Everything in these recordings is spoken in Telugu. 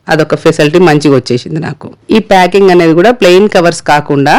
అదొక ఫెసిలిటీ మంచిగా వచ్చేసింది నాకు ఈ ప్యాకింగ్ అనేది కూడా ప్లెయిన్ కవర్స్ కాకుండా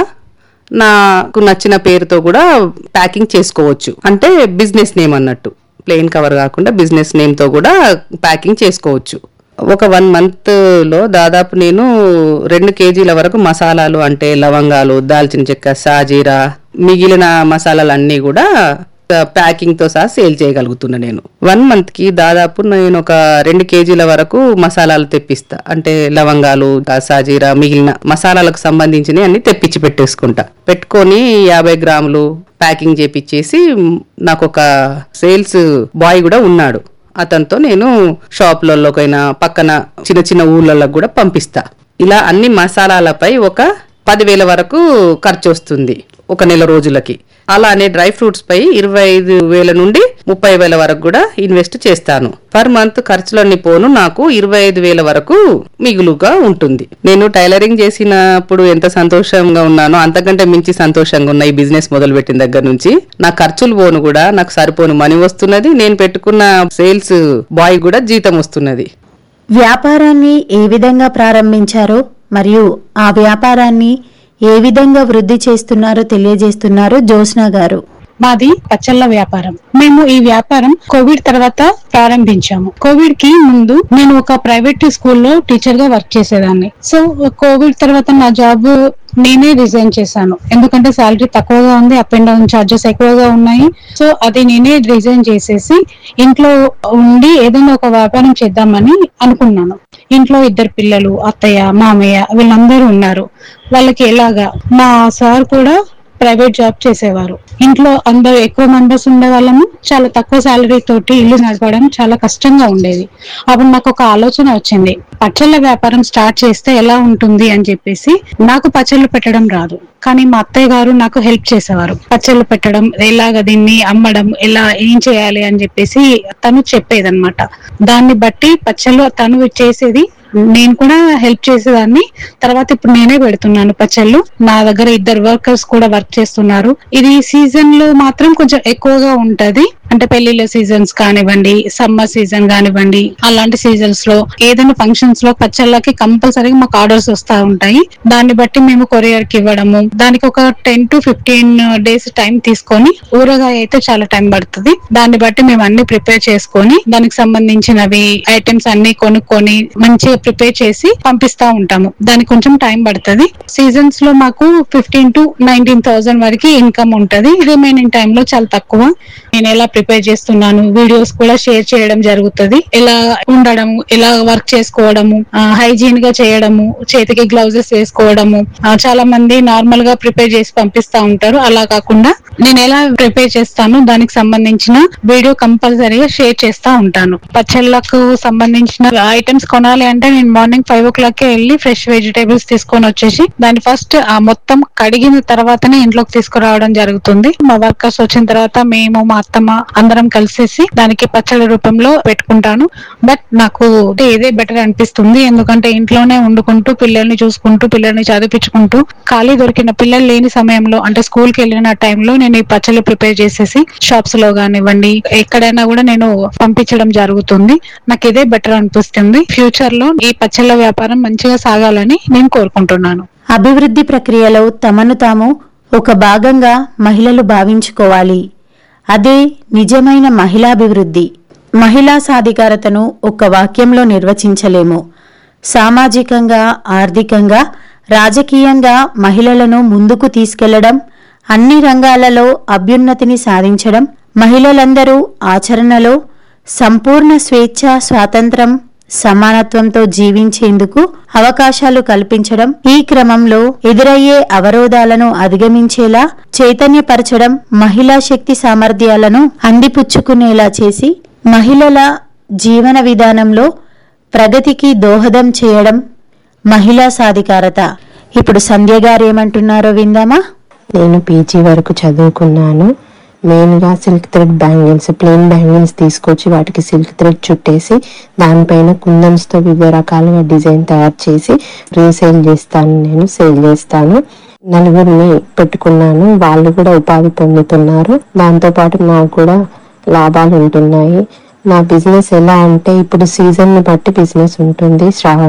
నాకు నచ్చిన పేరుతో కూడా ప్యాకింగ్ చేసుకోవచ్చు అంటే బిజినెస్ నేమ్ అన్నట్టు ప్లెయిన్ కవర్ కాకుండా బిజినెస్ నేమ్తో కూడా ప్యాకింగ్ చేసుకోవచ్చు ఒక వన్ మంత్లో దాదాపు నేను రెండు కేజీల వరకు మసాలాలు అంటే లవంగాలు దాల్చిన చెక్క సాజీరా మిగిలిన మసాలాలు అన్నీ కూడా ప్యాకింగ్ తో సహా సేల్ చేయగలుగుతున్నా నేను వన్ మంత్ కి దాదాపు నేను ఒక రెండు కేజీల వరకు మసాలాలు తెప్పిస్తా అంటే లవంగాలు సాజీరా మిగిలిన మసాలాలకు సంబంధించినవి అన్ని తెప్పించి పెట్టేసుకుంటా పెట్టుకొని యాభై గ్రాములు ప్యాకింగ్ చేపిచ్చేసి నాకు ఒక సేల్స్ బాయ్ కూడా ఉన్నాడు అతనితో నేను షాపులలోకైనా పక్కన చిన్న చిన్న ఊర్లలో కూడా పంపిస్తా ఇలా అన్ని మసాలాలపై ఒక పదివేల వరకు ఖర్చు వస్తుంది ఒక నెల రోజులకి అలానే డ్రై ఫ్రూట్స్ పై ఇరవై ఐదు వేల నుండి ముప్పై వేల వరకు కూడా ఇన్వెస్ట్ చేస్తాను పర్ మంత్ ఖర్చులన్నీ పోను నాకు ఇరవై ఐదు వేల వరకు మిగులుగా ఉంటుంది నేను టైలరింగ్ చేసినప్పుడు ఎంత సంతోషంగా ఉన్నానో అంతకంటే మించి సంతోషంగా ఉన్న ఈ బిజినెస్ మొదలు పెట్టిన దగ్గర నుంచి నా ఖర్చులు పోను కూడా నాకు సరిపోను మనీ వస్తున్నది నేను పెట్టుకున్న సేల్స్ బాయ్ కూడా జీతం వస్తున్నది వ్యాపారాన్ని ఏ విధంగా ప్రారంభించారో మరియు ఆ వ్యాపారాన్ని ఏ విధంగా వృద్ధి చేస్తున్నారో తెలియజేస్తున్నారు జ్యోత్స్న గారు మాది పచ్చళ్ళ వ్యాపారం మేము ఈ వ్యాపారం కోవిడ్ తర్వాత ప్రారంభించాము కోవిడ్ కి ముందు నేను ఒక ప్రైవేట్ స్కూల్లో టీచర్ గా వర్క్ చేసేదాన్ని సో కోవిడ్ తర్వాత నా జాబ్ నేనే రిజైన్ చేశాను ఎందుకంటే శాలరీ తక్కువగా ఉంది అప్ అండ్ డౌన్ చార్జెస్ ఎక్కువగా ఉన్నాయి సో అది నేనే రిజైన్ చేసేసి ఇంట్లో ఉండి ఏదైనా ఒక వ్యాపారం చేద్దామని అనుకున్నాను ఇంట్లో ఇద్దరు పిల్లలు అత్తయ్య మామయ్య వీళ్ళందరూ ఉన్నారు వాళ్ళకి ఎలాగా మా సార్ కూడా ప్రైవేట్ జాబ్ చేసేవారు ఇంట్లో అందరూ ఎక్కువ మెంబర్స్ ఉండే వాళ్ళము చాలా తక్కువ శాలరీ తోటి ఇల్లు నడపడం చాలా కష్టంగా ఉండేది అప్పుడు నాకు ఒక ఆలోచన వచ్చింది పచ్చళ్ళ వ్యాపారం స్టార్ట్ చేస్తే ఎలా ఉంటుంది అని చెప్పేసి నాకు పచ్చళ్ళు పెట్టడం రాదు కానీ మా అత్తయ్య గారు నాకు హెల్ప్ చేసేవారు పచ్చళ్ళు పెట్టడం ఎలాగ దీన్ని అమ్మడం ఎలా ఏం చేయాలి అని చెప్పేసి తను చెప్పేదన్నమాట దాన్ని బట్టి పచ్చళ్ళు తను చేసేది నేను కూడా హెల్ప్ చేసేదాన్ని తర్వాత ఇప్పుడు నేనే పెడుతున్నాను పచ్చళ్ళు నా దగ్గర ఇద్దరు వర్కర్స్ కూడా వర్క్ చేస్తున్నారు ఇది సీజన్ లో మాత్రం కొంచెం ఎక్కువగా ఉంటది అంటే పెళ్లిళ్ళ సీజన్స్ కానివ్వండి సమ్మర్ సీజన్ కానివ్వండి అలాంటి సీజన్స్ లో ఏదైనా ఫంక్షన్స్ లో పచ్చళ్ళకి కంపల్సరీగా మాకు ఆర్డర్స్ వస్తా ఉంటాయి దాన్ని బట్టి మేము కొరియర్ కి ఇవ్వడము దానికి ఒక ten to fifteen days time తీసుకొని ఊరగాయ అయితే చాలా టైం పడుతుంది దాన్ని బట్టి మేము అన్ని ప్రిపేర్ చేసుకొని దానికి సంబంధించినవి ఐటమ్స్ అన్ని కొనుక్కొని మంచిగా ప్రిపేర్ చేసి పంపిస్తా ఉంటాము దానికి కొంచెం టైం పడుతుంది సీజన్స్ లో మాకు ఫిఫ్టీన్ టు నైన్టీన్ థౌసండ్ వరకు ఇన్కమ్ ఉంటది రిమైనింగ్ టైం లో చాలా తక్కువ నేను ఎలా ప్రిపేర్ చేస్తున్నాను వీడియోస్ కూడా షేర్ చేయడం జరుగుతుంది ఎలా ఉండడము ఎలా వర్క్ చేసుకోవడము హైజీన్ గా చేయడము చేతికి గ్లౌజెస్ వేసుకోవడము ఆ, చాలా మంది నార్మల్ గా ప్రిపేర్ చేసి పంపిస్తా ఉంటారు అలా కాకుండా నేను ఎలా ప్రిపేర్ చేస్తాను దానికి సంబంధించిన వీడియో కంపల్సరీగా షేర్ చేస్తా ఉంటాను పచ్చళ్ళకు సంబంధించిన ఐటమ్స్ కొనాలి అంటే నేను మార్నింగ్ ఫైవ్ ఓ క్లాక్ వెళ్ళి ఫ్రెష్ వెజిటేబుల్స్ తీసుకొని వచ్చేసి దాన్ని ఫస్ట్ ఆ మొత్తం కడిగిన తర్వాతనే ఇంట్లోకి తీసుకురావడం జరుగుతుంది మా వర్కర్స్ వచ్చిన తర్వాత మేము మా అత్తమ్మ అందరం కలిసేసి దానికి పచ్చడి రూపంలో పెట్టుకుంటాను బట్ నాకు ఇదే బెటర్ అనిపిస్తుంది ఎందుకంటే ఇంట్లోనే వండుకుంటూ పిల్లల్ని చూసుకుంటూ పిల్లల్ని చదివించుకుంటూ ఖాళీ దొరికిన పిల్లలు లేని సమయంలో అంటే స్కూల్ కి వెళ్ళిన టైంలో నేను ఈ పచ్చళ్ళు ప్రిపేర్ చేసేసి షాప్స్ లో కానివ్వండి ఎక్కడైనా కూడా నేను పంపించడం జరుగుతుంది నాకు ఇదే బెటర్ అనిపిస్తుంది ఫ్యూచర్ లో ఈ పచ్చళ్ళ వ్యాపారం మంచిగా సాగాలని నేను కోరుకుంటున్నాను అభివృద్ధి ప్రక్రియలో తమను తాము ఒక భాగంగా మహిళలు భావించుకోవాలి అదే నిజమైన మహిళాభివృద్ధి మహిళా సాధికారతను ఒక్క వాక్యంలో నిర్వచించలేము సామాజికంగా ఆర్థికంగా రాజకీయంగా మహిళలను ముందుకు తీసుకెళ్లడం అన్ని రంగాలలో అభ్యున్నతిని సాధించడం మహిళలందరూ ఆచరణలో సంపూర్ణ స్వేచ్ఛ స్వాతంత్రం సమానత్వంతో జీవించేందుకు అవకాశాలు కల్పించడం ఈ క్రమంలో ఎదురయ్యే అవరోధాలను అధిగమించేలా చైతన్యపరచడం మహిళా శక్తి సామర్థ్యాలను అందిపుచ్చుకునేలా చేసి మహిళల జీవన విధానంలో ప్రగతికి దోహదం చేయడం మహిళా సాధికారత ఇప్పుడు సంధ్య గారు ఏమంటున్నారో విందామా నేను పీజీ వరకు చదువుకున్నాను మెయిన్గా silk thread bangles plain bangles తీసుకొచ్చి వాటికి సిల్క్ థ్రెడ్ చుట్టేసి దానిపైన కుందన్స్తో వివిధ రకాలుగా డిజైన్ తయారు చేసి రీసేల్ చేస్తాను నేను సేల్ చేస్తాను నలుగురిని పెట్టుకున్నాను వాళ్ళు కూడా ఉపాధి పొందుతున్నారు దాంతోపాటు నాకు కూడా లాభాలు ఉంటున్నాయి నా బిజినెస్ ఎలా అంటే ఇప్పుడు సీజన్ ని బట్టి బిజినెస్ ఉంటుంది శ్రావణ